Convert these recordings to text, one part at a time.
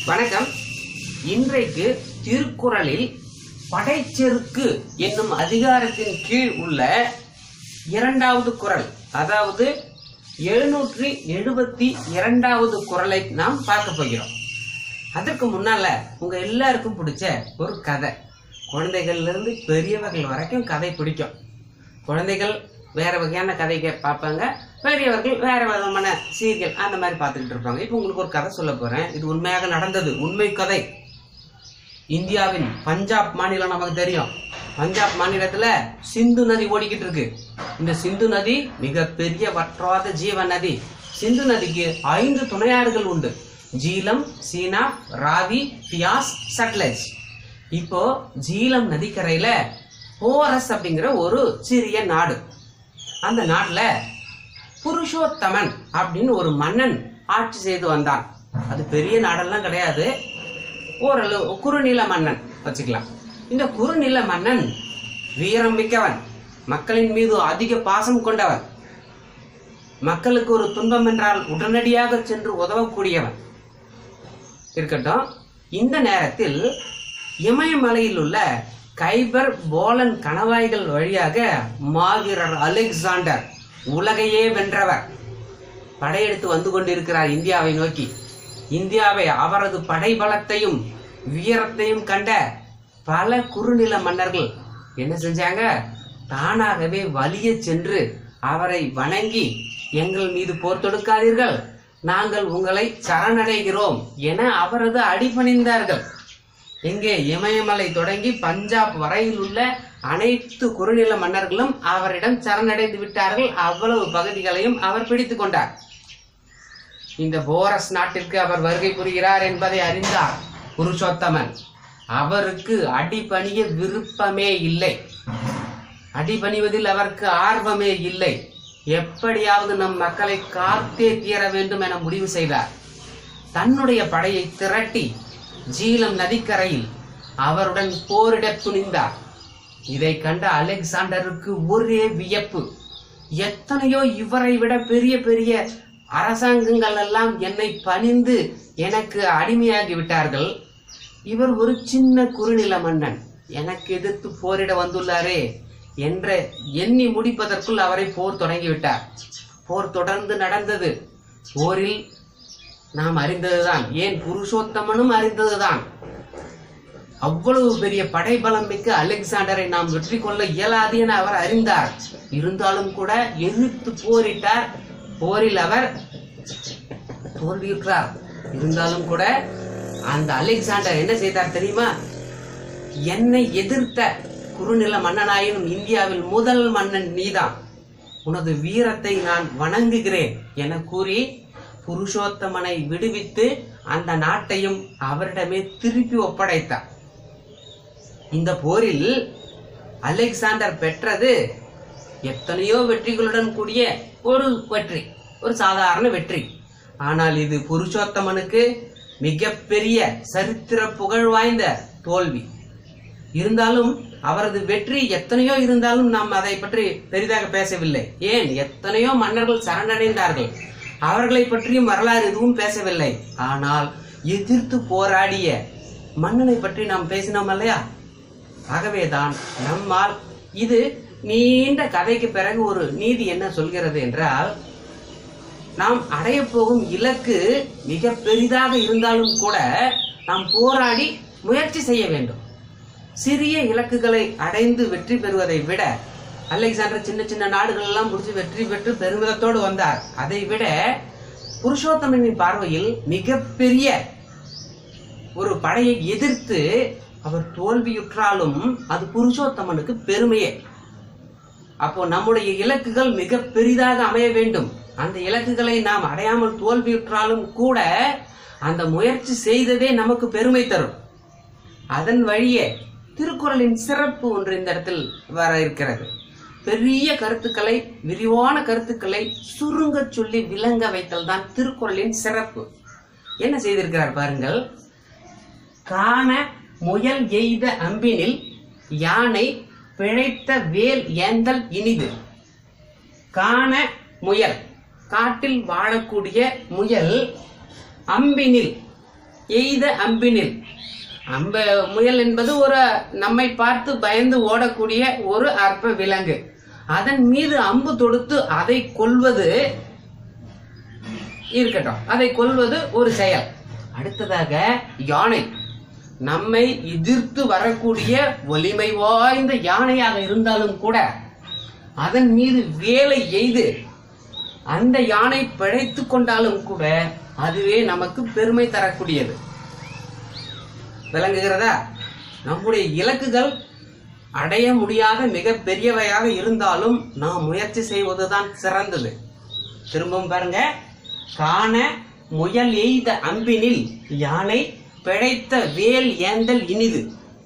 வணக்கம் இன்றைக்கு திருக்குறளில் படைச்செருக்கு என்னும் அதிகாரத்தின் கீழ் உள்ள இரண்டாவது குறள் அதாவது எழுநூற்றி எழுபத்தி இரண்டாவது குறளை நாம் பார்க்க போகிறோம் அதற்கு முன்னால உங்க எல்லாருக்கும் பிடிச்ச ஒரு கதை குழந்தைகள்ல இருந்து பெரியவர்கள் வரைக்கும் கதை பிடிக்கும் குழந்தைகள் வேற வகையான கதையை பார்ப்பாங்க பெரியவர்கள் வேற விதமான சீரியல் அந்த மாதிரி பார்த்துக்கிட்டு இருப்பாங்க இப்போ உங்களுக்கு ஒரு கதை சொல்ல போறேன் இது உண்மையாக நடந்தது உண்மை கதை இந்தியாவின் பஞ்சாப் மாநிலம் நமக்கு தெரியும் பஞ்சாப் மாநிலத்துல சிந்து நதி ஓடிக்கிட்டு இருக்கு இந்த சிந்து நதி மிகப்பெரிய வற்றாத ஜீவ நதி சிந்து நதிக்கு ஐந்து துணையாறுகள் உண்டு ஜீலம் சீனா ராவி பியாஸ் சட்லஜ் இப்போ ஜீலம் நதிக்கரையில போரஸ் அப்படிங்கிற ஒரு சிறிய நாடு அந்த நாட்டுல புருஷோத்தமன் அப்படின்னு ஒரு மன்னன் ஆட்சி செய்து வந்தான் அது பெரிய நாடெல்லாம் கிடையாது ஓரளவு குறுநில மன்னன் வச்சுக்கலாம் இந்த குறுநில மன்னன் வீரம் மிக்கவன் மக்களின் மீது அதிக பாசம் கொண்டவன் மக்களுக்கு ஒரு துன்பம் என்றால் உடனடியாக சென்று உதவக்கூடியவன் இருக்கட்டும் இந்த நேரத்தில் இமயமலையில் உள்ள கைபர் போலன் கணவாய்கள் வழியாக மாவீரர் அலெக்சாண்டர் உலகையே வென்றவர் படையெடுத்து வந்து கொண்டிருக்கிறார் இந்தியாவை நோக்கி இந்தியாவை அவரது படைபலத்தையும் வீரத்தையும் கண்ட பல குறுநில மன்னர்கள் என்ன செஞ்சாங்க தானாகவே வலிய சென்று அவரை வணங்கி எங்கள் மீது போர் தொடுக்காதீர்கள் நாங்கள் உங்களை சரணடைகிறோம் என அவரது அடிபணிந்தார்கள் எங்கே இமயமலை தொடங்கி பஞ்சாப் வரையில் உள்ள அனைத்து குறுநில மன்னர்களும் அவரிடம் சரணடைந்து விட்டார்கள் அவ்வளவு பகுதிகளையும் அவர் பிடித்துக் கொண்டார் இந்த போரஸ் நாட்டிற்கு அவர் வருகை புரிகிறார் என்பதை அறிந்தார் புருஷோத்தமன் அவருக்கு அடிபணிய விருப்பமே இல்லை அடிபணிவதில் அவருக்கு ஆர்வமே இல்லை எப்படியாவது நம் மக்களை காத்தே தீர வேண்டும் என முடிவு செய்தார் தன்னுடைய படையை திரட்டி ஜீலம் நதிக்கரையில் அவருடன் போரிடத் துணிந்தார் இதை கண்ட அலெக்சாண்டருக்கு ஒரே வியப்பு எத்தனையோ இவரை விட பெரிய பெரிய அரசாங்கங்கள் எல்லாம் என்னை பணிந்து எனக்கு அடிமையாகி விட்டார்கள் இவர் ஒரு சின்ன குறுநில மன்னன் எனக்கு எதிர்த்து போரிட வந்துள்ளாரே என்ற எண்ணி முடிப்பதற்குள் அவரை போர் தொடங்கிவிட்டார் போர் தொடர்ந்து நடந்தது போரில் நாம் அறிந்ததுதான் ஏன் புருஷோத்தமனும் அறிந்ததுதான் அவ்வளவு பெரிய படைபலம் மிக்க அலெக்சாண்டரை நாம் வெற்றி கொள்ள இயலாது என அவர் அறிந்தார் இருந்தாலும் கூட எதிர்த்து போரிட்டார் போரில் அவர் தோல்வியுற்றார் இருந்தாலும் கூட அந்த அலெக்சாண்டர் என்ன செய்தார் தெரியுமா என்னை எதிர்த்த குறுநில மன்னனாயினும் இந்தியாவில் முதல் மன்னன் நீதான் உனது வீரத்தை நான் வணங்குகிறேன் என கூறி புருஷோத்தமனை விடுவித்து அந்த நாட்டையும் அவரிடமே திருப்பி ஒப்படைத்தார் இந்த போரில் அலெக்சாண்டர் பெற்றது எத்தனையோ வெற்றிகளுடன் கூடிய ஒரு வெற்றி ஒரு சாதாரண வெற்றி ஆனால் இது புருஷோத்தமனுக்கு மிகப்பெரிய சரித்திர புகழ் வாய்ந்த தோல்வி இருந்தாலும் அவரது வெற்றி எத்தனையோ இருந்தாலும் நாம் அதை பற்றி பெரிதாக பேசவில்லை ஏன் எத்தனையோ மன்னர்கள் சரணடைந்தார்கள் அவர்களை பற்றியும் வரலாறு எதுவும் பேசவில்லை ஆனால் எதிர்த்து போராடிய மன்னனை பற்றி நாம் பேசினோம் இல்லையா ஆகவேதான் நம்மால் இது நீண்ட கதைக்கு பிறகு ஒரு நீதி என்ன சொல்கிறது என்றால் நாம் அடைய போகும் இலக்கு மிக பெரிதாக இருந்தாலும் கூட நாம் போராடி முயற்சி செய்ய வேண்டும் சிறிய இலக்குகளை அடைந்து வெற்றி பெறுவதை விட அலெக்சாண்டர் சின்ன சின்ன நாடுகள் எல்லாம் முடிச்சு வெற்றி பெற்று பெருமிதத்தோடு வந்தார் அதை விட புருஷோத்தமனின் பார்வையில் மிகப்பெரிய ஒரு படையை எதிர்த்து அவர் தோல்வியுற்றாலும் அது புருஷோத்தமனுக்கு பெருமையே அப்போ நம்முடைய இலக்குகள் மிக பெரிதாக அமைய வேண்டும் அந்த இலக்குகளை நாம் அடையாமல் தோல்வியுற்றாலும் கூட அந்த முயற்சி செய்ததே நமக்கு பெருமை தரும் அதன் வழியே திருக்குறளின் சிறப்பு ஒன்று இந்த இடத்தில் வர இருக்கிறது பெரிய கருத்துக்களை விரிவான கருத்துக்களை சுருங்க சொல்லி விளங்க வைத்தல் தான் திருக்குறளின் சிறப்பு என்ன செய்திருக்கிறார் பாருங்கள் காண முயல் எய்த அம்பினில் யானை பிழைத்த வேல் ஏந்தல் இனிது காண முயல் காட்டில் வாழக்கூடிய முயல் அம்பினில் எய்த அம்பினில் அம்ப முயல் என்பது ஒரு நம்மை பார்த்து பயந்து ஓடக்கூடிய ஒரு அற்ப விலங்கு அதன் மீது அம்பு தொடுத்து அதை கொல்வது இருக்கட்டும் அதை கொல்வது ஒரு செயல் அடுத்ததாக யானை நம்மை எதிர்த்து வரக்கூடிய வலிமை வாய்ந்த யானையாக இருந்தாலும் கூட அதன் மீது வேலை எய்து அந்த யானை பிழைத்து கொண்டாலும் கூட அதுவே நமக்கு பெருமை தரக்கூடியது விளங்குகிறதா நம்முடைய இலக்குகள் அடைய முடியாத மிக பெரியவையாக இருந்தாலும் நாம் முயற்சி செய்வதுதான் சிறந்தது திரும்பவும் பாருங்க காண முயல் எய்த அம்பினில் யானை பிழைத்த வேல் ஏந்தல் இனிது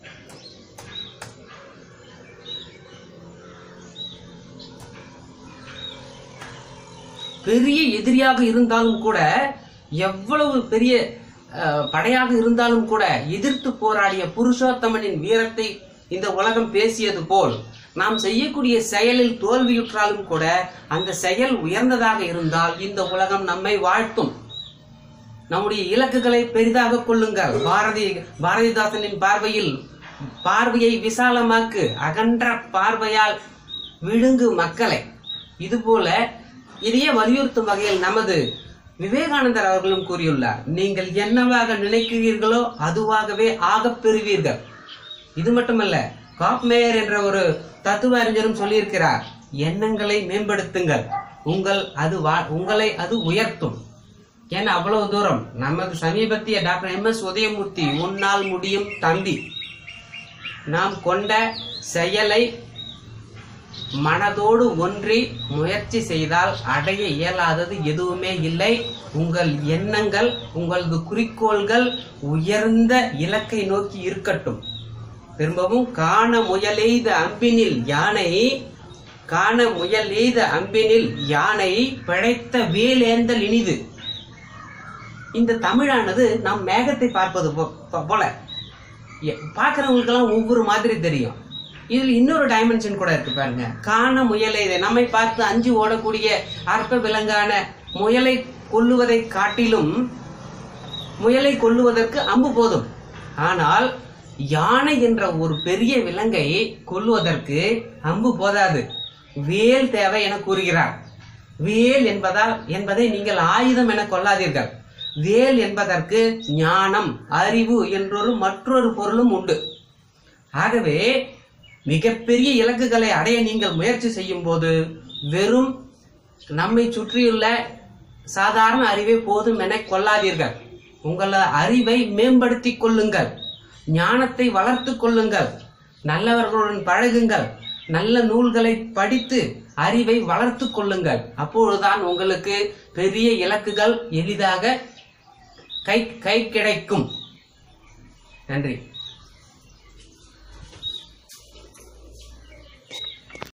பெரிய எதிரியாக இருந்தாலும் கூட எவ்வளவு பெரிய அஹ், படையாக இருந்தாலும் கூட எதிர்த்து போராடிய புருஷோத்தமனின் வீரத்தை இந்த உலகம் பேசியது போல் நாம் செய்யக்கூடிய செயலில் தோல்வியுற்றாலும் கூட அந்த செயல் உயர்ந்ததாக இருந்தால் இந்த உலகம் நம்மை வாழ்த்தும் நம்முடைய இலக்குகளை பெரிதாக கொள்ளுங்கள் பாரதி பாரதிதாசனின் பார்வையில் பார்வையை விசாலமாக்கு அகன்ற பார்வையால் விழுங்கு மக்களை இதுபோல இதையே வலியுறுத்தும் வகையில் நமது விவேகானந்தர் அவர்களும் கூறியுள்ளார் நீங்கள் என்னவாக நினைக்கிறீர்களோ அதுவாகவே ஆகப் பெறுவீர்கள் இது மட்டுமல்ல காப்மேயர் என்ற ஒரு தத்துவ அறிஞரும் சொல்லியிருக்கிறார் எண்ணங்களை மேம்படுத்துங்கள் உங்கள் அது வா- உங்களை அது உயர்த்தும் ஏன்னா அவ்வளவு தூரம் நமது சமீபத்திய டாக்டர் எம் எஸ் உதயமூர்த்தி உன்னால் முடியும் தம்பி நாம் கொண்ட செயலை மனதோடு ஒன்றி முயற்சி செய்தால் அடைய இயலாதது எதுவுமே இல்லை உங்கள் எண்ணங்கள் உங்களது குறிக்கோள்கள் உயர்ந்த இலக்கை நோக்கி இருக்கட்டும் திரும்பவும் காண முயலெய்த அம்பினில் யானை காண முயலெய்த அம்பினில் யானை பிழைத்த வேலேந்தல் இனிது இந்த தமிழானது நாம் மேகத்தை பார்ப்பது போ- போ- போல எ- பார்க்கறவங்களுக்கெல்லாம் ஒவ்வொரு மாதிரி தெரியும் இதில் இன்னொரு டைமென்ஷன் கூட இருக்கு பாருங்க காண முயலை நம்மை பார்த்து அஞ்சு ஓடக்கூடிய அற்ப விலங்கான முயலை கொல்லுவதை காட்டிலும் முயலை கொல்லுவதற்கு அம்பு போதும் ஆனால் யானை என்ற ஒரு பெரிய விலங்கை கொல்லுவதற்கு அம்பு போதாது வேல் தேவை என கூறுகிறார் வேல் என்பதால் என்பதை நீங்கள் ஆயுதம் என கொள்ளாதீர்கள் வேல் என்பதற்கு ஞானம் அறிவு என்றொரு மற்றொரு பொருளும் உண்டு ஆகவே மிகப்பெரிய இலக்குகளை அடைய நீங்கள் முயற்சி செய்யும் போது வெறும் நம்மை சுற்றியுள்ள சாதாரண அறிவே போதும் என கொள்ளாதீர்கள் உங்கள் அறிவை மேம்படுத்திக் கொள்ளுங்கள் ஞானத்தை வளர்த்துக் கொள்ளுங்கள் நல்லவர்களுடன் பழகுங்கள் நல்ல நூல்களை படித்து அறிவை வளர்த்துக் கொள்ளுங்கள் அப்பொழுதுதான் உங்களுக்கு பெரிய இலக்குகள் எளிதாக கை கை கிடைக்கும் நன்றி